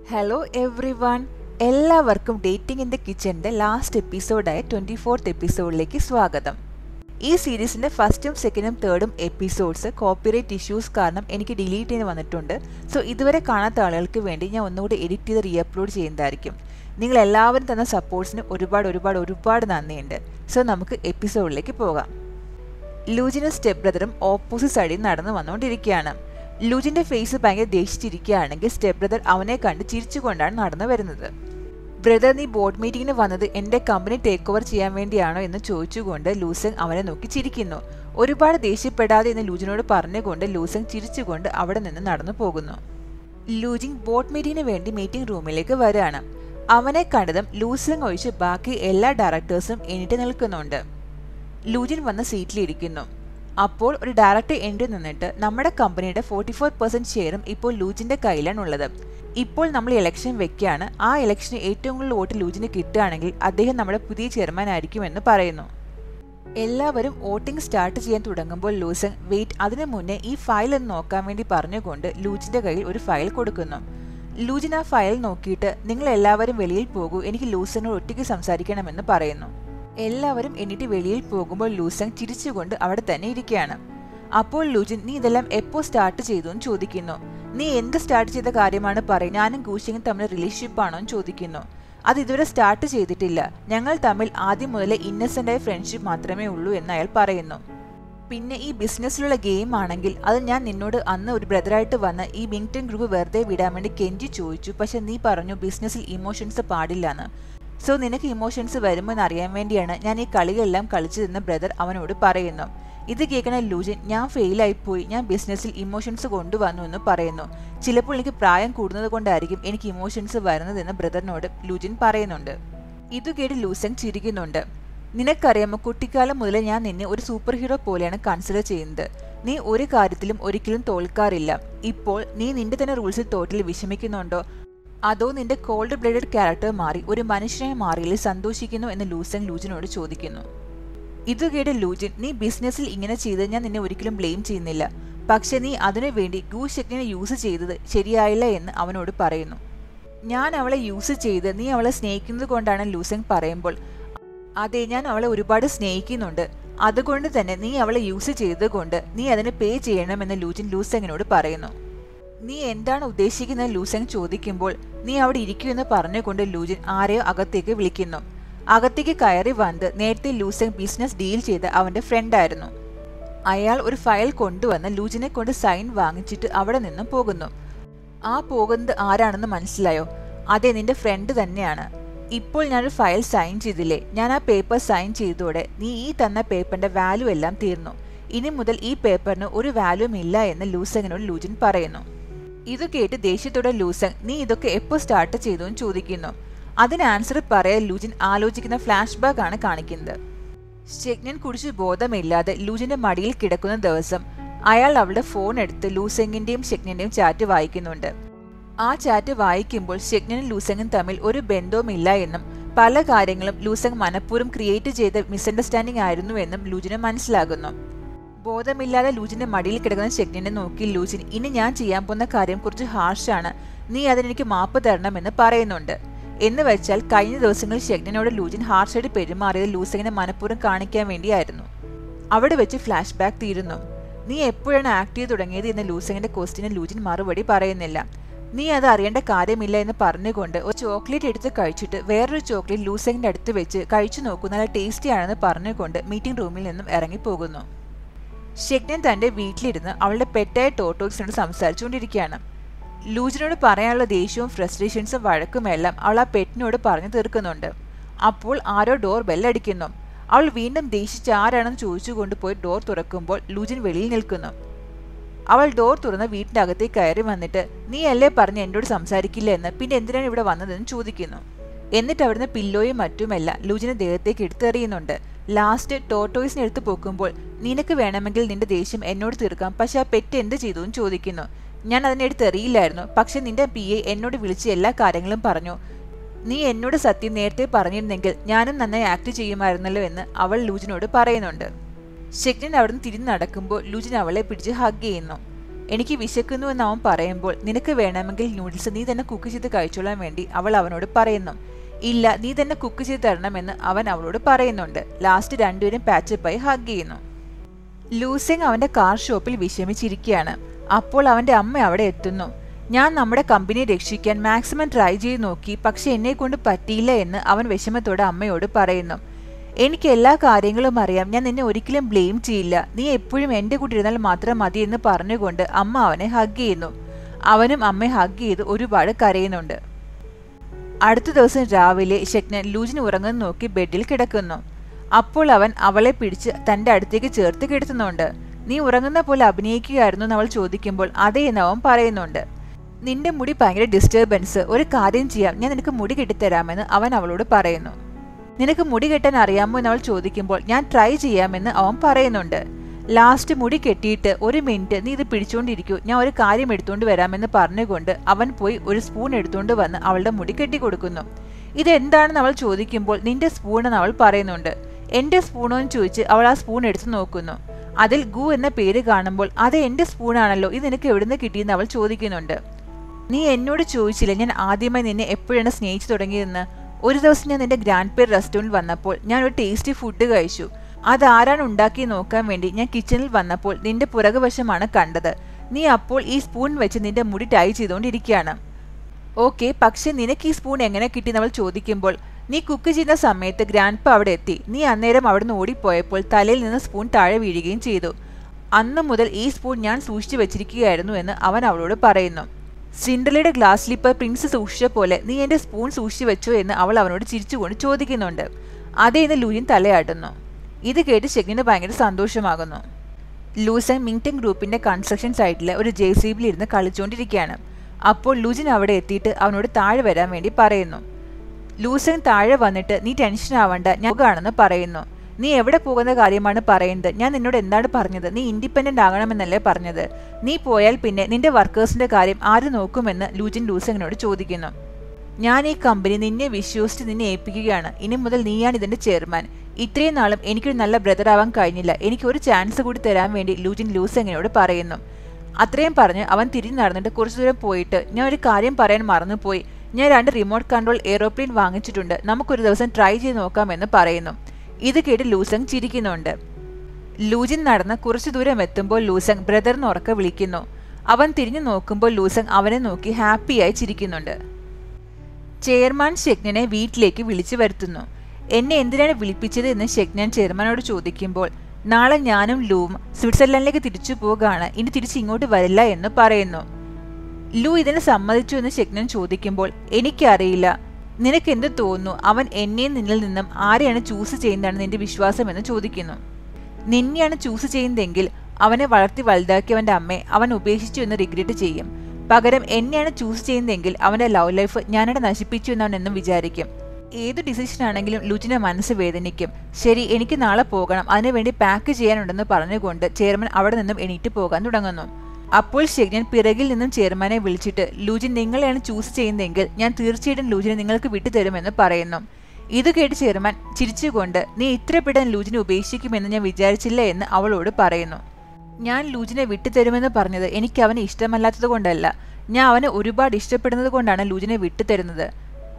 hello everyone എല്ലാവർക്കും dating in the കിച്ചൻ്റെ last എപ്പിസോഡായ ട്വൻറ്റി ഫോർത്ത് എപ്പിസോഡിലേക്ക് സ്വാഗതം ഈ സീരീസിൻ്റെ ഫസ്റ്റും സെക്കൻഡും തേർഡും എപ്പിസോഡ്സ് കോപ്പിറൈറ്റ് ഇഷ്യൂസ് കാരണം എനിക്ക് ഡിലീറ്റ് ചെയ്ത് വന്നിട്ടുണ്ട് സോ ഇതുവരെ കാണാത്ത ആളുകൾക്ക് വേണ്ടി ഞാൻ ഒന്നുകൂടി എഡിറ്റ് ചെയ്ത് റീ അപ്ലോഡ് ചെയ്യുന്നതായിരിക്കും നിങ്ങൾ എല്ലാവരും തന്ന സപ്പോർട്ട്സിന് ഒരുപാട് ഒരുപാട് ഒരുപാട് നന്ദിയുണ്ട് സോ നമുക്ക് എപ്പിസോഡിലേക്ക് പോകാം ലൂജിനും സ്റ്റെപ്പ് ബ്രദറും ഓപ്പോസിറ്റ് സൈഡിൽ നടന്നു വന്നുകൊണ്ടിരിക്കുകയാണ് ലൂജിന്റെ ഫേസ് ഭയങ്കര ദേഷിച്ചിരിക്കുകയാണെങ്കിൽ സ്റ്റെപ്പ് ബ്രദർ അവനെ കണ്ട് ചിരിച്ചുകൊണ്ടാണ് നടന്നു വരുന്നത് ബ്രദർ നീ ബോർഡ് മീറ്റിംഗിന് വന്നത് എന്റെ കമ്പനി ടേക്ക് ഓവർ ചെയ്യാൻ വേണ്ടിയാണോ എന്ന് ചോദിച്ചുകൊണ്ട് ലൂസങ് അവനെ നോക്കി ചിരിക്കുന്നു ഒരുപാട് ദേഷ്യപ്പെടാതെ എന്ന് ലൂജിനോട് പറഞ്ഞുകൊണ്ട് ലൂസങ് ചിരിച്ചുകൊണ്ട് അവിടെ നിന്ന് നടന്നു പോകുന്നു ലൂജിങ് ബോർഡ് മീറ്റിംഗിന് വേണ്ടി മീറ്റിംഗ് റൂമിലേക്ക് വരികയാണ് അവനെ കണ്ടതും ലൂസങ് ഒഴിച്ച് ബാക്കി എല്ലാ ഡയറക്ടേഴ്സും എണീറ്റ് നിൽക്കുന്നുണ്ട് ലൂജിൻ വന്ന സീറ്റിലിരിക്കുന്നു അപ്പോൾ ഒരു ഡയറക്ടർ എൻട്രി നിന്നിട്ട് നമ്മുടെ കമ്പനിയുടെ ഫോർട്ടി ഫോർ പെർസെൻറ്റ് ഷെയറും ഇപ്പോൾ ലൂജിൻ്റെ കയ്യിലാണ് ഉള്ളത് ഇപ്പോൾ നമ്മൾ ഇലക്ഷൻ വെക്കുകയാണ് ആ ഇലക്ഷന് ഏറ്റവും കൂടുതൽ വോട്ട് ലൂജിന് കിട്ടുകയാണെങ്കിൽ അദ്ദേഹം നമ്മുടെ പുതിയ ചെയർമാൻ ആയിരിക്കുമെന്ന് പറയുന്നു എല്ലാവരും വോട്ടിംഗ് സ്റ്റാർട്ട് ചെയ്യാൻ തുടങ്ങുമ്പോൾ ലൂസങ് വെയിറ്റ് അതിനു മുന്നേ ഈ ഫയൽ ഒന്ന് നോക്കാൻ വേണ്ടി പറഞ്ഞുകൊണ്ട് ലൂജിൻ്റെ കയ്യിൽ ഒരു ഫയൽ കൊടുക്കുന്നു ലൂജിൻ ആ ഫയൽ നോക്കിയിട്ട് നിങ്ങൾ എല്ലാവരും വെളിയിൽ പോകൂ എനിക്ക് ലൂസനോട് ഒറ്റയ്ക്ക് സംസാരിക്കണമെന്ന് പറയുന്നു എല്ലാവരും എണീറ്റ് വെളിയിൽ പോകുമ്പോൾ ലൂസങ് ചിരിച്ചുകൊണ്ട് അവിടെ തന്നെ ഇരിക്കുകയാണ് അപ്പോൾ ലൂജിൻ നീ ഇതെല്ലാം എപ്പോൾ സ്റ്റാർട്ട് ചെയ്തു എന്ന് ചോദിക്കുന്നു നീ എന്ത് സ്റ്റാർട്ട് ചെയ്ത കാര്യമാണ് പറയും ഞാനും ഗൂഷിങ്ങും തമ്മിൽ റിലേഷൻഷിപ്പ് ആണോ എന്ന് ചോദിക്കുന്നു അത് ഇതുവരെ സ്റ്റാർട്ട് ചെയ്തിട്ടില്ല ഞങ്ങൾ തമ്മിൽ ആദ്യം മുതലേ ഇന്നസെൻ്റ് ആയ ഫ്രണ്ട്ഷിപ്പ് മാത്രമേ ഉള്ളൂ എന്ന് അയാൾ പറയുന്നു പിന്നെ ഈ ബിസിനസ്സിലുള്ള ഗെയിം ആണെങ്കിൽ അത് ഞാൻ നിന്നോട് അന്ന് ഒരു ബ്രദറായിട്ട് വന്ന് ഈ വിങ്ടൺ ഗ്രൂപ്പ് വെറുതെ വിടാൻ വേണ്ടി കെഞ്ചി ചോദിച്ചു പക്ഷെ നീ പറഞ്ഞു ബിസിനസ്സിൽ ഇമോഷൻസ് പാടില്ലെന്ന് സോ നിനക്ക് ഇമോഷൻസ് വരുമെന്ന് അറിയാൻ വേണ്ടിയാണ് ഞാൻ ഈ കളികളെല്ലാം കളിച്ചതെന്ന് ബ്രദർ അവനോട് പറയുന്നു ഇത് കേൾക്കണ ലൂജിൻ ഞാൻ ഫെയിലായിപ്പോയി ഞാൻ ബിസിനസ്സിൽ ഇമോഷൻസ് കൊണ്ടുവന്നു എന്ന് പറയുന്നു ചിലപ്പോൾ എനിക്ക് പ്രായം കൂടുന്നത് കൊണ്ടായിരിക്കും എനിക്ക് ഇമോഷൻസ് വരുന്നതെന്ന് ബ്രദറിനോട് ലൂജിൻ പറയുന്നുണ്ട് ഇത് കേട്ട് ലൂസൻ ചിരിക്കുന്നുണ്ട് നിനക്കറിയാമോ കുട്ടിക്കാലം മുതലേ ഞാൻ നിന്നെ ഒരു സൂപ്പർ ഹീറോ പോലെയാണ് കൺസിഡർ ചെയ്യുന്നത് നീ ഒരു കാര്യത്തിലും ഒരിക്കലും തോൽക്കാറില്ല ഇപ്പോൾ നീ നിന്റെ തന്നെ റൂൾസിൽ തോറ്റിൽ വിഷമിക്കുന്നുണ്ടോ അതോ നിന്റെ കോൾഡ് ബ്ലഡഡ് ക്യാരക്ടർ മാറി ഒരു മനുഷ്യനെ മാറിയിൽ സന്തോഷിക്കുന്നു എന്ന് ലൂസൻ ലൂജിനോട് ചോദിക്കുന്നു ഇത് കേട്ട് ലൂജിൻ നീ ബിസിനസ്സിൽ ഇങ്ങനെ ചെയ്ത് ഞാൻ നിന്നെ ഒരിക്കലും ബ്ലെയിം ചെയ്യുന്നില്ല പക്ഷെ നീ അതിനു വേണ്ടി ഗൂഷെക്കിനെ യൂസ് ചെയ്തത് ശരിയായില്ല എന്ന് അവനോട് പറയുന്നു ഞാൻ അവളെ യൂസ് ചെയ്ത് നീ അവളെ സ്നേഹിക്കുന്നത് കൊണ്ടാണ് ലൂസങ് പറയുമ്പോൾ അതെ ഞാൻ അവളെ ഒരുപാട് സ്നേഹിക്കുന്നുണ്ട് അതുകൊണ്ട് തന്നെ നീ അവളെ യൂസ് ചെയ്തതുകൊണ്ട് നീ അതിന് പേ ചെയ്യണമെന്ന് ലൂജിൻ ലൂസങ്ങിനോട് പറയുന്നു നീ എന്താണ് ഉദ്ദേശിക്കുന്നത് ലൂസങ് ചോദിക്കുമ്പോൾ നീ അവിടെ ഇരിക്കുമെന്ന് പറഞ്ഞുകൊണ്ട് ലൂജിൻ ആരെയോ അകത്തേക്ക് വിളിക്കുന്നു അകത്തേക്ക് കയറി വന്ന് നേരത്തെ ലൂസങ് ബിസിനസ് ഡീൽ ചെയ്ത അവന്റെ ഫ്രണ്ടായിരുന്നു അയാൾ ഒരു ഫയൽ കൊണ്ടുവന്ന് ലൂജിനെ കൊണ്ട് സൈൻ വാങ്ങിച്ചിട്ട് അവിടെ നിന്നും പോകുന്നു ആ പോകുന്നത് ആരാണെന്ന് മനസ്സിലായോ അതെ നിന്റെ ഫ്രണ്ട് തന്നെയാണ് ഇപ്പോൾ ഞാനൊരു ഫയൽ സൈൻ ചെയ്തില്ലേ ഞാൻ ആ പേപ്പർ സൈൻ ചെയ്തതോടെ നീ ഈ തന്ന പേപ്പറിന്റെ വാല്യൂ എല്ലാം തീർന്നു ഇനി മുതൽ ഈ പേപ്പറിന് ഒരു വാല്യൂം ഇല്ല എന്ന് ലൂസങ്ങിനോട് ലൂജിൻ പറയുന്നു ഇത് കേട്ട് ദേഷ്യത്തോടെ ലൂസങ് നീ ഇതൊക്കെ എപ്പോൾ സ്റ്റാർട്ട് ചെയ്തു എന്ന് ചോദിക്കുന്നു അതിന് ആൻസർ പറയാൻ ലൂജിൻ ആലോചിക്കുന്ന ഫ്ലാഷ് ബാക്ക് ആണ് കാണിക്കുന്നത് ഷെഗ്നൻ കുടിച്ച് ബോധമില്ലാതെ ലൂജിന്റെ മടിയിൽ കിടക്കുന്ന ദിവസം അയാൾ അവളുടെ ഫോൺ എടുത്ത് ലൂസെങ്ങിന്റെയും ഷെഗ്നന്റെയും ചാറ്റ് വായിക്കുന്നുണ്ട് ആ ചാറ്റ് വായിക്കുമ്പോൾ ഷെഗ്നനും ലൂസെങ്ങും തമ്മിൽ ഒരു ബന്ധവുമില്ല എന്നും പല കാര്യങ്ങളും ലൂസങ് മനഃപൂർവ്വം ക്രിയേറ്റ് ചെയ്ത മിസ്അണ്ടർസ്റ്റാൻഡിംഗ് ആയിരുന്നു എന്നും ലൂജിന് മനസ്സിലാകുന്നു ബോധമില്ലാതെ ലൂജിന്റെ മടിയിൽ കിടക്കുന്ന ഷെഗ്നിനെ നോക്കി ലൂജിൻ ഇനി ഞാൻ ചെയ്യാൻ പോകുന്ന കാര്യം കുറച്ച് ഹാർഷാണ് നീ അതിനെനിക്ക് മാപ്പ് തരണമെന്ന് പറയുന്നുണ്ട് എന്ന് വെച്ചാൽ കഴിഞ്ഞ ദിവസങ്ങളിൽ ഷെഗ്നനോട് ലൂജിൻ ഹാർഷായിട്ട് പെരുമാറിയത് ലൂസങ്ങിനെ മനഃപൂർവ്വം കാണിക്കാൻ വേണ്ടിയായിരുന്നു അവിടെ വെച്ച് ഫ്ലാഷ് ബാക്ക് തീരുന്നു നീ എപ്പോഴാണ് ആക്ട് ചെയ്ത് തുടങ്ങിയത് എന്ന് ലൂസങ്ങിന്റെ ക്വസ്റ്റിന് ലൂജിൻ മറുപടി പറയുന്നില്ല നീ അത് അറിയേണ്ട കാര്യമില്ല എന്ന് പറഞ്ഞുകൊണ്ട് ഒരു ചോക്ലേറ്റ് എടുത്ത് കഴിച്ചിട്ട് വേറൊരു ചോക്ലേറ്റ് ലൂസങ്ങിന്റെ അടുത്ത് വെച്ച് കഴിച്ചു നോക്കൂ നല്ല ടേസ്റ്റി ആണെന്ന് പറഞ്ഞുകൊണ്ട് മീറ്റിംഗ് റൂമിൽ നിന്നും ഇറങ്ങിപ്പോകുന്നു ഷെഗ്നൻ തന്റെ വീട്ടിലിരുന്ന് അവളുടെ പെറ്റായ ടോട്ടോക്സിനോട് സംസാരിച്ചുകൊണ്ടിരിക്കുകയാണ് ലൂജിനോട് പറയാനുള്ള ദേഷ്യവും ഫ്രസ്ട്രേഷൻസും വഴക്കുമെല്ലാം അവൾ ആ പെറ്റിനോട് പറഞ്ഞു തീർക്കുന്നുണ്ട് അപ്പോൾ ആരോ ഡോർ ബെല്ലടിക്കുന്നു അവൾ വീണ്ടും ദേഷിച്ച് ആരാണെന്ന് ചോദിച്ചുകൊണ്ട് പോയി ഡോർ തുറക്കുമ്പോൾ ലൂജിൻ വെളിയിൽ നിൽക്കുന്നു അവൾ ഡോർ തുറന്ന് വീട്ടിൻ്റെ അകത്തേക്ക് കയറി വന്നിട്ട് നീ അല്ലേ പറഞ്ഞ് എന്നോട് സംസാരിക്കില്ല എന്ന് പിന്നെ എന്തിനാണ് ഇവിടെ വന്നതെന്ന് ചോദിക്കുന്നു എന്നിട്ട് അവിടുന്ന് പില്ലോയും മറ്റുമെല്ലാം ലൂജിനെ ദേഹത്തേക്ക് എടുത്തെറിയുന്നുണ്ട് ലാസ്റ്റ് ടോട്ടോയ്സിനെ എടുത്ത് പോക്കുമ്പോൾ നിനക്ക് വേണമെങ്കിൽ നിന്റെ ദേഷ്യം എന്നോട് തീർക്കാം പക്ഷെ ആ പെറ്റ് എന്ത് ചെയ്തു എന്ന് ചോദിക്കുന്നു ഞാൻ അതിനെ എടുത്തെറിയില്ലായിരുന്നു പക്ഷെ നിന്റെ പി എ എന്നോട് വിളിച്ച് എല്ലാ കാര്യങ്ങളും പറഞ്ഞു നീ എന്നോട് സത്യം നേരത്തെ പറഞ്ഞിരുന്നെങ്കിൽ ഞാനും നന്നായി ആക്ട് ചെയ്യുമായിരുന്നല്ലോ എന്ന് അവൾ ലൂജിനോട് പറയുന്നുണ്ട് ഷെഗ്നൻ അവിടുന്ന് തിരിഞ്ഞു നടക്കുമ്പോൾ ലൂജിൻ അവളെ പിടിച്ച് ഹഗ് ചെയ്യുന്നു എനിക്ക് വിശക്കുന്നു എന്ന് അവൻ പറയുമ്പോൾ നിനക്ക് വേണമെങ്കിൽ നൂഡിൽസ് നീ തന്നെ കുക്ക് ചെയ്ത് കഴിച്ചോളാൻ വേണ്ടി അവൾ അവനോട് പറയുന്നു ഇല്ല നീ തന്നെ കുക്ക് ചെയ്ത് തരണമെന്ന് അവൻ അവളോട് പറയുന്നുണ്ട് ലാസ്റ്റ് രണ്ടുപേരും പാച്ചപ്പായി ഹഗ് ചെയ്യുന്നു ലൂസിങ് അവന്റെ കാർ ഷോപ്പിൽ വിഷമിച്ചിരിക്കുകയാണ് അപ്പോൾ അവന്റെ അമ്മ അവിടെ എത്തുന്നു ഞാൻ നമ്മുടെ കമ്പനിയെ രക്ഷിക്കാൻ മാക്സിമം ട്രൈ ചെയ്ത് നോക്കി പക്ഷെ എന്നെ കൊണ്ട് പറ്റിയില്ല എന്ന് അവൻ വിഷമത്തോടെ അമ്മയോട് പറയുന്നു എനിക്ക് എല്ലാ കാര്യങ്ങളും അറിയാം ഞാൻ നിന്നെ ഒരിക്കലും ബ്ലെയിം ചെയ്യില്ല നീ എപ്പോഴും എൻ്റെ കൂടെ ഇരുന്നാൽ മാത്രം മതി എന്ന് പറഞ്ഞുകൊണ്ട് അമ്മ അവനെ ഹഗ് ചെയ്യുന്നു അവനും അമ്മയെ ഹഗ് ചെയ്ത് ഒരുപാട് കരയുന്നുണ്ട് അടുത്ത ദിവസം രാവിലെ ഷെക്നൻ ലൂജിന് ഉറങ്ങുന്ന നോക്കി ബെഡിൽ കിടക്കുന്നു അപ്പോൾ അവൻ അവളെ പിടിച്ച് തന്റെ അടുത്തേക്ക് ചേർത്ത് കിടത്തുന്നുണ്ട് നീ ഉറങ്ങുന്ന പോലെ അഭിനയിക്കുകയായിരുന്നു എന്ന് അവൾ ചോദിക്കുമ്പോൾ അതേ എന്ന് അവൻ പറയുന്നുണ്ട് നിന്റെ മുടി ഭയങ്കര ഡിസ്റ്റർബൻസ് ഒരു കാര്യം ചെയ്യാം ഞാൻ നിനക്ക് മുടി കെട്ടിത്തരാമെന്ന് അവൻ അവളോട് പറയുന്നു നിനക്ക് മുടി കെട്ടാൻ അറിയാമോ എന്ന് അവൾ ചോദിക്കുമ്പോൾ ഞാൻ ട്രൈ ചെയ്യാമെന്ന് അവൻ പറയുന്നുണ്ട് ലാസ്റ്റ് മുടി കെട്ടിയിട്ട് ഒരു മിനിറ്റ് നീ ഇത് പിടിച്ചോണ്ടിരിക്കൂ ഞാൻ ഒരു കാര്യം എടുത്തുകൊണ്ട് വരാമെന്ന് പറഞ്ഞുകൊണ്ട് അവൻ പോയി ഒരു സ്പൂൺ എടുത്തുകൊണ്ട് വന്ന് അവളുടെ മുടി കെട്ടിക്കൊടുക്കുന്നു ഇതെന്താണെന്ന് അവൾ ചോദിക്കുമ്പോൾ നിന്റെ സ്പൂൺ എന്ന് അവൾ പറയുന്നുണ്ട് എന്റെ സ്പൂണോ എന്ന് ചോദിച്ച് അവൾ ആ സ്പൂൺ എടുത്തു നോക്കുന്നു അതിൽ ഗു എന്ന പേര് കാണുമ്പോൾ അത് എന്റെ സ്പൂണാണല്ലോ ഇത് നിനക്ക് എവിടുന്ന് കിട്ടിയെന്ന് അവൾ ചോദിക്കുന്നുണ്ട് നീ എന്നോട് ചോദിച്ചില്ല ഞാൻ ആദ്യമായി നിന്നെ എപ്പോഴാണ് സ്നേഹിച്ചു തുടങ്ങിയതെന്ന് ഒരു ദിവസം ഞാൻ നിന്റെ ഗ്രാൻഡ് പേർ റെസ്റ്റോറൻറ്റ് വന്നപ്പോൾ ഞാൻ ഒരു ടേസ്റ്റി ഫുഡ് കഴിച്ചു അതാരാണ് ഉണ്ടാക്കി നോക്കാൻ വേണ്ടി ഞാൻ കിച്ചണിൽ വന്നപ്പോൾ നിന്റെ പുറകുവശമാണ് കണ്ടത് നീ അപ്പോൾ ഈ സ്പൂൺ വെച്ച് നിന്റെ മുടി ടൈ ചെയ്തുകൊണ്ടിരിക്കുകയാണ് ഓക്കെ പക്ഷെ നിനക്ക് ഈ സ്പൂൺ എങ്ങനെ കിട്ടിയെന്ന് അവൾ ചോദിക്കുമ്പോൾ നീ കുക്ക് ചെയ്യുന്ന സമയത്ത് ഗ്രാൻഡ് പ അവിടെ എത്തി നീ അന്നേരം അവിടുന്ന് ഓടിപ്പോയപ്പോൾ തലയിൽ നിന്ന് സ്പൂൺ താഴെ വീഴുകയും ചെയ്തു അന്ന് മുതൽ ഈ സ്പൂൺ ഞാൻ സൂക്ഷിച്ചു വെച്ചിരിക്കുകയായിരുന്നു എന്ന് അവൻ അവളോട് പറയുന്നു സിൻഡലയുടെ ഗ്ലാസ് സ്ലിപ്പർ പ്രിൻസ് സൂക്ഷിച്ച പോലെ നീ എന്റെ സ്പൂൺ സൂക്ഷിച്ചു വെച്ചോ എന്ന് അവൾ അവനോട് ചിരിച്ചുകൊണ്ട് ചോദിക്കുന്നുണ്ട് അതേ എന്ന് ലൂയിൻ തലയാട്ടുന്നു ഇത് കേട്ട് ഷെഗ്നിന് ഭയങ്കര സന്തോഷമാകുന്നു ലൂസൻ മിങ്ടൺ ഗ്രൂപ്പിന്റെ കൺസ്ട്രക്ഷൻ സൈറ്റിൽ ഒരു ജെ സി ബിയിൽ ഇരുന്ന് കളിച്ചുകൊണ്ടിരിക്കുകയാണ് അപ്പോൾ ലൂജിൻ അവിടെ എത്തിയിട്ട് അവനോട് താഴെ വരാൻ വേണ്ടി പറയുന്നു ലൂസൻ താഴെ വന്നിട്ട് നീ ടെൻഷൻ ആവണ്ട ഞാൻ പോകാണെന്ന് പറയുന്നു നീ എവിടെ പോകുന്ന കാര്യമാണ് പറയുന്നത് ഞാൻ നിന്നോട് എന്താണ് പറഞ്ഞത് നീ ഇൻഡിപെൻഡന്റ് ആകണമെന്നല്ലേ പറഞ്ഞത് നീ പോയാൽ പിന്നെ നിന്റെ വർക്കേഴ്സിന്റെ കാര്യം ആര് നോക്കുമെന്ന് ലൂജിൻ ലൂസങ്ങിനോട് ചോദിക്കുന്നു ഞാൻ ഈ കമ്പനി നിന്നെ വിശ്വസിച്ച് നിന്നെ ഏൽപ്പിക്കുകയാണ് ഇനി മുതൽ നീയാണ് ഇതിന്റെ ചെയർമാൻ ഇത്രയും നാളും എനിക്കൊരു നല്ല ബ്രദർ ആവാൻ കഴിഞ്ഞില്ല എനിക്ക് ഒരു ചാൻസ് കൂടി തരാൻ വേണ്ടി ലൂജിൻ ലൂസങ്ങിനോട് പറയുന്നു അത്രയും പറഞ്ഞ് അവൻ തിരിഞ്ഞു നടന്നിട്ട് കുറച്ചു ദൂരം പോയിട്ട് ഞാൻ ഒരു കാര്യം പറയാൻ മറന്നുപോയി ഞാൻ രണ്ട് റിമോട്ട് കൺട്രോൾ എയ്റോപ്ലെയിൻ വാങ്ങിച്ചിട്ടുണ്ട് നമുക്കൊരു ദിവസം ട്രൈ ചെയ്ത് നോക്കാമെന്ന് പറയുന്നു ഇത് കേട്ട് ലൂസങ് ചിരിക്കുന്നുണ്ട് ലൂജിൻ നടന്ന് കുറച്ചു ദൂരം എത്തുമ്പോൾ ലൂസങ് ബ്രദറിന് ഉറക്കെ വിളിക്കുന്നു അവൻ തിരിഞ്ഞു നോക്കുമ്പോൾ ലൂസങ് അവനെ നോക്കി ഹാപ്പിയായി ചിരിക്കുന്നുണ്ട് ചെയർമാൻ ഷെഗ്നനെ വീട്ടിലേക്ക് വിളിച്ചു വരുത്തുന്നു എന്നെ എന്തിനാണ് വിളിപ്പിച്ചത് എന്ന് ഷെഗ്നാൻ ചെയർമാനോട് ചോദിക്കുമ്പോൾ നാളെ ഞാനും ലൂവും സ്വിറ്റ്സർലൻഡിലേക്ക് തിരിച്ചു പോകുകയാണ് ഇനി തിരിച്ച് ഇങ്ങോട്ട് വരില്ല എന്ന് പറയുന്നു ലൂ ഇതിന് സമ്മതിച്ചു എന്ന് ഷെഗ്നൻ ചോദിക്കുമ്പോൾ എനിക്കറിയില്ല നിനക്ക് എന്ത് തോന്നുന്നു അവൻ എന്നെയും നിന്നിൽ നിന്നും ആരെയാണ് ചൂസ് ചെയ്യുന്നതാണ് നിന്റെ വിശ്വാസം എന്ന് ചോദിക്കുന്നു നിന്നെയാണ് ചൂസ് ചെയ്യുന്നതെങ്കിൽ അവനെ വളർത്തി വലുതാക്കിയവന്റെ അമ്മയെ അവൻ ഉപേക്ഷിച്ചു എന്ന് റിഗ്രറ്റ് ചെയ്യും പകരം എന്നെയാണ് ചൂസ് ചെയ്യുന്നതെങ്കിൽ അവന്റെ ലവ് ലൈഫ് ഞാനവിടെ നശിപ്പിച്ചു എന്നവൻ എന്നും വിചാരിക്കും ഏത് ഡിസിഷൻ ആണെങ്കിലും ലുജിന്റെ മനസ്സ് വേദനിക്കും ശരി എനിക്ക് നാളെ പോകണം അതിനുവേണ്ടി പാക്ക് ചെയ്യാനുണ്ടെന്ന് പറഞ്ഞുകൊണ്ട് ചെയർമാൻ അവിടെ നിന്നും എണീറ്റ് പോകാൻ തുടങ്ങുന്നു അപ്പോൾ ഷെഗ്നൻ പിറകിൽ നിന്നും ചെയർമാനെ വിളിച്ചിട്ട് ലൂജിൻ നിങ്ങളെയാണ് ചൂസ് ചെയ്യുന്നതെങ്കിൽ ഞാൻ തീർച്ചയായിട്ടും ലൂജിനെ നിങ്ങൾക്ക് വിട്ടുതരുമെന്ന് പറയുന്നു ഇത് കേട്ട് ചെയർമാൻ ചിരിച്ചുകൊണ്ട് നീ ഇത്ര പെട്ടെന്ന് ലൂജിനെ ഉപേക്ഷിക്കുമെന്ന് ഞാൻ വിചാരിച്ചില്ല എന്ന് അവളോട് പറയുന്നു ഞാൻ ലൂജിനെ വിട്ടുതരുമെന്ന് പറഞ്ഞത് എനിക്ക് അവനെ ഇഷ്ടമല്ലാത്തത് കൊണ്ടല്ല ഞാൻ അവനെ ഒരുപാട് ഇഷ്ടപ്പെടുന്നത് കൊണ്ടാണ് ലൂജിനെ വിട്ടുതരുന്നത്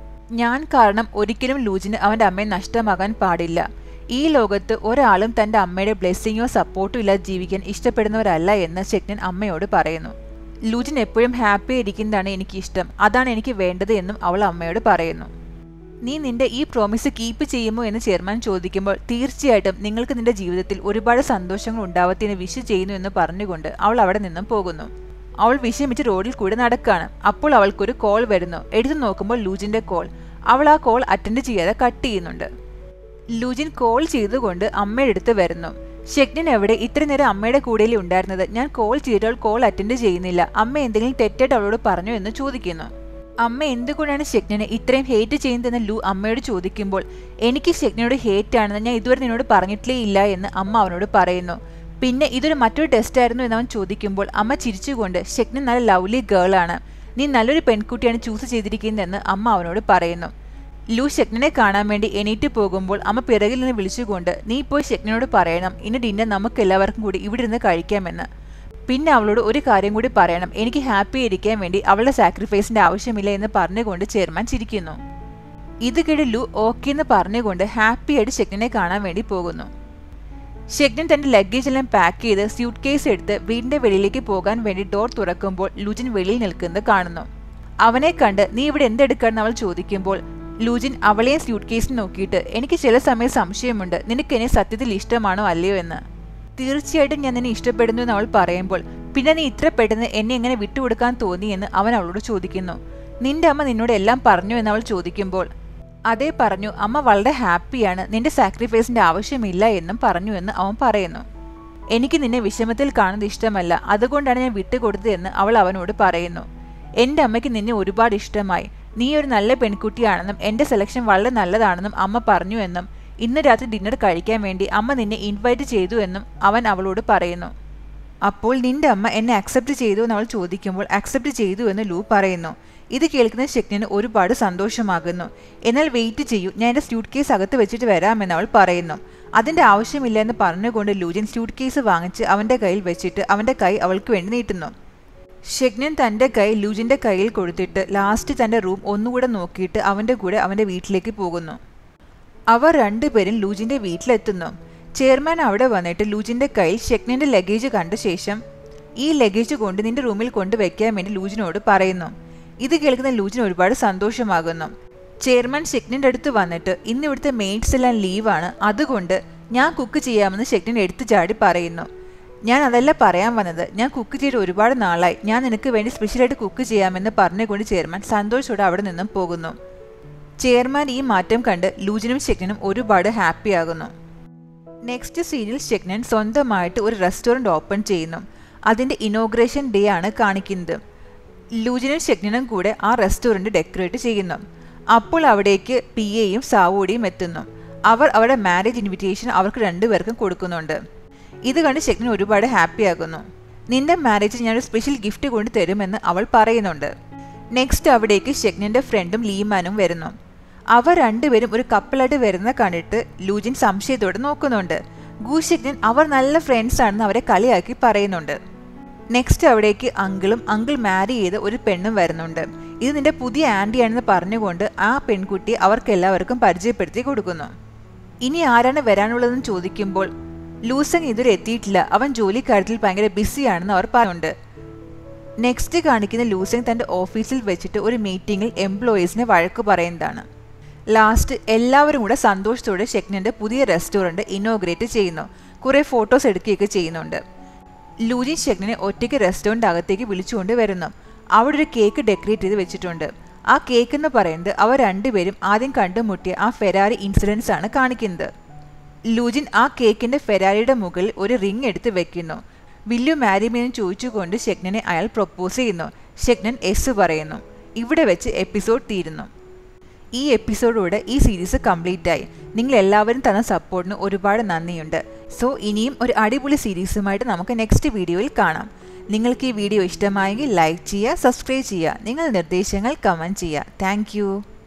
ഞാൻ കാരണം ഒരിക്കലും ലൂജിന് അവൻ്റെ അമ്മയെ നഷ്ടമാകാൻ പാടില്ല ഈ ലോകത്ത് ഒരാളും തൻ്റെ അമ്മയുടെ ബ്ലെസ്സിങ്ങോ സപ്പോർട്ടോ ഇല്ലാതെ ജീവിക്കാൻ ഇഷ്ടപ്പെടുന്നവരല്ല എന്ന് ഷെഗ്നൻ അമ്മയോട് പറയുന്നു ലൂജിൻ എപ്പോഴും ഹാപ്പി ആയിരിക്കുന്നതാണ് എനിക്ക് ഇഷ്ടം അതാണ് എനിക്ക് വേണ്ടത് എന്നും അവൾ അമ്മയോട് പറയുന്നു നീ നിന്റെ ഈ പ്രോമിസ് കീപ്പ് ചെയ്യുമോ എന്ന് ചെയർമാൻ ചോദിക്കുമ്പോൾ തീർച്ചയായിട്ടും നിങ്ങൾക്ക് നിന്റെ ജീവിതത്തിൽ ഒരുപാട് സന്തോഷങ്ങൾ ഉണ്ടാവത്തിന് വിഷ് ചെയ്യുന്നു എന്ന് പറഞ്ഞുകൊണ്ട് അവൾ അവിടെ നിന്നും പോകുന്നു അവൾ വിഷമിച്ച് റോഡിൽ കൂടെ നടക്കാണ് അപ്പോൾ അവൾക്കൊരു കോൾ വരുന്നു എടുത്തു നോക്കുമ്പോൾ ലൂജിന്റെ കോൾ അവൾ ആ കോൾ അറ്റൻഡ് ചെയ്യാതെ കട്ട് ചെയ്യുന്നുണ്ട് ലൂജിൻ കോൾ ചെയ്തുകൊണ്ട് അമ്മയുടെ അടുത്ത് വരുന്നു ഷെഗ്നിൻ എവിടെ ഇത്ര നേരം അമ്മയുടെ കൂടെയല്ലേ ഉണ്ടായിരുന്നത് ഞാൻ കോൾ ചെയ്തിട്ട് കോൾ അറ്റൻഡ് ചെയ്യുന്നില്ല അമ്മ എന്തെങ്കിലും തെറ്റായിട്ട് അവളോട് പറഞ്ഞു എന്ന് ചോദിക്കുന്നു അമ്മ എന്തുകൊണ്ടാണ് ഷെഗ്നനെ ഇത്രയും ഹേറ്റ് ചെയ്യുന്നതെന്ന് ലൂ അമ്മയോട് ചോദിക്കുമ്പോൾ എനിക്ക് ഷെഗ്നയോട് ഹേറ്റ് ആണെന്ന് ഞാൻ ഇതുവരെ നിന്നോട് പറഞ്ഞിട്ടേ ഇല്ല എന്ന് അമ്മ അവനോട് പറയുന്നു പിന്നെ ഇതൊരു മറ്റൊരു ടെസ്റ്റ് ആയിരുന്നു എന്ന് അവൻ ചോദിക്കുമ്പോൾ അമ്മ ചിരിച്ചുകൊണ്ട് ഷെഗ്നൻ നല്ല ലവ്ലി ഗേൾ ആണ് നീ നല്ലൊരു പെൺകുട്ടിയാണ് ചൂസ് ചെയ്തിരിക്കുന്നതെന്ന് അമ്മ അവനോട് പറയുന്നു ലൂ ഷെഗ്നനെ കാണാൻ വേണ്ടി എണീറ്റ് പോകുമ്പോൾ അമ്മ പിറകിൽ നിന്ന് വിളിച്ചുകൊണ്ട് നീ പോയി ഷെഗ്നനോട് പറയണം ഇന്ന് ഡിന്നർ നമുക്ക് എല്ലാവർക്കും കൂടി ഇവിടെ ഇരുന്ന് കഴിക്കാമെന്ന് പിന്നെ അവളോട് ഒരു കാര്യം കൂടി പറയണം എനിക്ക് ഹാപ്പി ഇരിക്കാൻ വേണ്ടി അവളുടെ സാക്രിഫൈസിന്റെ ആവശ്യമില്ല എന്ന് പറഞ്ഞുകൊണ്ട് ചെയർമാൻ ചിരിക്കുന്നു ഇത് കേട്ട് ലു ഓക്കെ എന്ന് പറഞ്ഞുകൊണ്ട് ഹാപ്പിയായിട്ട് ഷെഗ്നിനെ കാണാൻ വേണ്ടി പോകുന്നു ഷെഗ്നൻ തന്റെ ലഗേജ് എല്ലാം പാക്ക് ചെയ്ത് സ്യൂട്ട് കേസ് എടുത്ത് വീടിന്റെ വെളിയിലേക്ക് പോകാൻ വേണ്ടി ഡോർ തുറക്കുമ്പോൾ ലൂജിൻ വെളിയിൽ നിൽക്കുന്നത് കാണുന്നു അവനെ കണ്ട് നീ ഇവിടെ എന്തെടുക്കാണെന്ന് അവൾ ചോദിക്കുമ്പോൾ ലൂജിൻ അവളെയും സ്യൂട്ട് കേസിൽ നോക്കിയിട്ട് എനിക്ക് ചില സമയം സംശയമുണ്ട് നിനക്ക് എന്നെ സത്യത്തിൽ ഇഷ്ടമാണോ അല്ലയോ എന്ന് തീർച്ചയായിട്ടും ഞാൻ നിന്നെ ഇഷ്ടപ്പെടുന്നു എന്ന് അവൾ പറയുമ്പോൾ പിന്നെ നീ ഇത്ര പെട്ടെന്ന് എന്നെ എങ്ങനെ വിട്ടുകൊടുക്കാൻ തോന്നിയെന്ന് അവൻ അവളോട് ചോദിക്കുന്നു നിന്റെ അമ്മ നിന്നോട് എല്ലാം പറഞ്ഞു എന്ന് അവൾ ചോദിക്കുമ്പോൾ അതേ പറഞ്ഞു അമ്മ വളരെ ഹാപ്പിയാണ് നിന്റെ സാക്രിഫൈസിന്റെ ആവശ്യമില്ല എന്നും പറഞ്ഞു എന്ന് അവൻ പറയുന്നു എനിക്ക് നിന്നെ വിഷമത്തിൽ കാണുന്നത് ഇഷ്ടമല്ല അതുകൊണ്ടാണ് ഞാൻ വിട്ടുകൊടുത്തത് എന്ന് അവൾ അവനോട് പറയുന്നു എന്റെ അമ്മയ്ക്ക് നിന്നെ ഒരുപാട് ഇഷ്ടമായി നീ ഒരു നല്ല പെൺകുട്ടിയാണെന്നും എന്റെ സെലക്ഷൻ വളരെ നല്ലതാണെന്നും അമ്മ പറഞ്ഞു എന്നും ഇന്ന് രാത്രി ഡിന്നർ കഴിക്കാൻ വേണ്ടി അമ്മ നിന്നെ ഇൻവൈറ്റ് ചെയ്തു എന്നും അവൻ അവളോട് പറയുന്നു അപ്പോൾ നിന്റെ അമ്മ എന്നെ അക്സെപ്റ്റ് ചെയ്തു എന്ന് അവൾ ചോദിക്കുമ്പോൾ അക്സെപ്റ്റ് ചെയ്തു എന്ന് ലൂ പറയുന്നു ഇത് കേൾക്കുന്ന ഷെക്നിന് ഒരുപാട് സന്തോഷമാകുന്നു എന്നാൽ വെയിറ്റ് ചെയ്യൂ ഞാൻ എൻ്റെ സ്യൂട്ട് കേസ് അകത്ത് വെച്ചിട്ട് വരാമെന്ന് അവൾ പറയുന്നു അതിൻ്റെ ആവശ്യമില്ല എന്ന് പറഞ്ഞുകൊണ്ട് ലൂജിൻ സ്യൂട്ട് കേസ് വാങ്ങിച്ച് അവൻ്റെ കയ്യിൽ വെച്ചിട്ട് അവൻ്റെ കൈ അവൾക്ക് വേണ്ടി നീട്ടുന്നു ഷെഗ്നൻ തൻ്റെ കൈ ലൂജിൻ്റെ കയ്യിൽ കൊടുത്തിട്ട് ലാസ്റ്റ് തൻ്റെ റൂം ഒന്നുകൂടെ നോക്കിയിട്ട് അവൻ്റെ കൂടെ അവൻ്റെ വീട്ടിലേക്ക് പോകുന്നു അവർ രണ്ടുപേരും ലൂജിൻ്റെ വീട്ടിലെത്തുന്നു ചെയർമാൻ അവിടെ വന്നിട്ട് ലൂജിൻ്റെ കയ്യിൽ ഷെഗ്നൻ്റെ ലഗേജ് കണ്ട ശേഷം ഈ ലഗേജ് കൊണ്ട് നിന്റെ റൂമിൽ കൊണ്ട് വെക്കാൻ വേണ്ടി ലൂജിനോട് പറയുന്നു ഇത് കേൾക്കുന്ന ലൂജിന് ഒരുപാട് സന്തോഷമാകുന്നു ചെയർമാൻ ഷെഗ്നിൻ്റെ അടുത്ത് വന്നിട്ട് ഇന്ന് ഇവിടുത്തെ മെയ്ഡ്സ് എല്ലാം ലീവാണ് അതുകൊണ്ട് ഞാൻ കുക്ക് ചെയ്യാമെന്ന് ഷെഗ്നിൻ എടുത്തു ചാടി പറയുന്നു ഞാൻ അതല്ല പറയാൻ വന്നത് ഞാൻ കുക്ക് ചെയ്ത് ഒരുപാട് നാളായി ഞാൻ നിനക്ക് വേണ്ടി സ്പെഷ്യലായിട്ട് കുക്ക് ചെയ്യാമെന്ന് പറഞ്ഞുകൊണ്ട് ചെയർമാൻ സന്തോഷത്തോടെ അവിടെ നിന്നും പോകുന്നു ചെയർമാൻ ഈ മാറ്റം കണ്ട് ലൂജിനും ഷെഗ്നനും ഒരുപാട് ഹാപ്പിയാകുന്നു നെക്സ്റ്റ് സീനിൽ ഷെഗ്നൻ സ്വന്തമായിട്ട് ഒരു റെസ്റ്റോറൻറ്റ് ഓപ്പൺ ചെയ്യുന്നു അതിൻ്റെ ഇനോഗ്രേഷൻ ഡേ ആണ് കാണിക്കുന്നത് ലൂജിനും ഷെഗ്നനും കൂടെ ആ റെസ്റ്റോറൻറ്റ് ഡെക്കറേറ്റ് ചെയ്യുന്നു അപ്പോൾ അവിടേക്ക് പി എയും സാവോടിയും എത്തുന്നു അവർ അവരുടെ മാരേജ് ഇൻവിറ്റേഷൻ അവർക്ക് രണ്ടുപേർക്കും കൊടുക്കുന്നുണ്ട് ഇത് കണ്ട് ഷെഗ്നൻ ഒരുപാട് ഹാപ്പി ആകുന്നു നിന്റെ മാരേജ് ഞാനൊരു സ്പെഷ്യൽ ഗിഫ്റ്റ് കൊണ്ട് തരുമെന്ന് അവൾ പറയുന്നുണ്ട് നെക്സ്റ്റ് അവിടേക്ക് ഷെഗ്നന്റെ ഫ്രണ്ടും ലീമാനും വരുന്നു അവർ രണ്ടുപേരും ഒരു കപ്പിളായിട്ട് വരുന്ന കണ്ടിട്ട് ലൂജിൻ സംശയത്തോടെ നോക്കുന്നുണ്ട് ഗൂഷെഗ്നൻ അവർ നല്ല ഫ്രണ്ട്സ് ആണെന്ന് അവരെ കളിയാക്കി പറയുന്നുണ്ട് നെക്സ്റ്റ് അവിടേക്ക് അങ്കിളും അങ്കിൾ മാരി ചെയ്ത ഒരു പെണ്ണും വരുന്നുണ്ട് ഇത് നിന്റെ പുതിയ ആൻറ്റിയാണെന്ന് പറഞ്ഞുകൊണ്ട് ആ പെൺകുട്ടി അവർക്കെല്ലാവർക്കും പരിചയപ്പെടുത്തി കൊടുക്കുന്നു ഇനി ആരാണ് വരാനുള്ളതെന്ന് ചോദിക്കുമ്പോൾ ലൂസങ് ഇതുവരെ എത്തിയിട്ടില്ല അവൻ ജോലിക്കാര്യത്തിൽ ഭയങ്കര ബിസിയാണെന്ന് അവർ പറയുന്നുണ്ട് നെക്സ്റ്റ് കാണിക്കുന്ന ലൂസങ് തൻ്റെ ഓഫീസിൽ വെച്ചിട്ട് ഒരു മീറ്റിംഗിൽ എംപ്ലോയീസിനെ വഴക്ക് പറയുന്നതാണ് ലാസ്റ്റ് എല്ലാവരും കൂടെ സന്തോഷത്തോടെ ഷെക്നൻ്റെ പുതിയ റെസ്റ്റോറൻറ്റ് ഇനോഗ്രേറ്റ് ചെയ്യുന്നു കുറേ ഫോട്ടോസ് എടുക്കുകയൊക്കെ ചെയ്യുന്നുണ്ട് ലൂജിൻ ഷെഗ്നിനെ ഒറ്റയ്ക്ക് റെസ്റ്റോറൻറ്റ് അകത്തേക്ക് വിളിച്ചുകൊണ്ട് വരുന്നു അവിടെ ഒരു കേക്ക് ഡെക്കറേറ്റ് ചെയ്ത് വെച്ചിട്ടുണ്ട് ആ കേക്ക് എന്ന് പറയുന്നത് അവർ രണ്ടുപേരും ആദ്യം കണ്ടുമുട്ടിയ ആ ഫെരാറി ഇൻസിഡൻസ് ആണ് കാണിക്കുന്നത് ലൂജിൻ ആ കേക്കിന്റെ ഫെരാരിയുടെ മുകളിൽ ഒരു റിംഗ് എടുത്ത് വെക്കുന്നു വില്ലു മാരിമീനും ചോദിച്ചുകൊണ്ട് ഷെഗ്നനെ അയാൾ പ്രൊപ്പോസ് ചെയ്യുന്നു ഷെഗ്നൻ എസ് പറയുന്നു ഇവിടെ വെച്ച് എപ്പിസോഡ് തീരുന്നു ഈ എപ്പിസോഡോടെ ഈ സീരീസ് കംപ്ലീറ്റ് ആയി നിങ്ങൾ എല്ലാവരും തന്ന സപ്പോർട്ടിന് ഒരുപാട് നന്ദിയുണ്ട് സോ ഇനിയും ഒരു അടിപൊളി സീരീസുമായിട്ട് നമുക്ക് നെക്സ്റ്റ് വീഡിയോയിൽ കാണാം നിങ്ങൾക്ക് ഈ വീഡിയോ ഇഷ്ടമായെങ്കിൽ ലൈക്ക് ചെയ്യുക സബ്സ്ക്രൈബ് ചെയ്യുക നിങ്ങൾ നിർദ്ദേശങ്ങൾ കമൻറ്റ് ചെയ്യുക താങ്ക്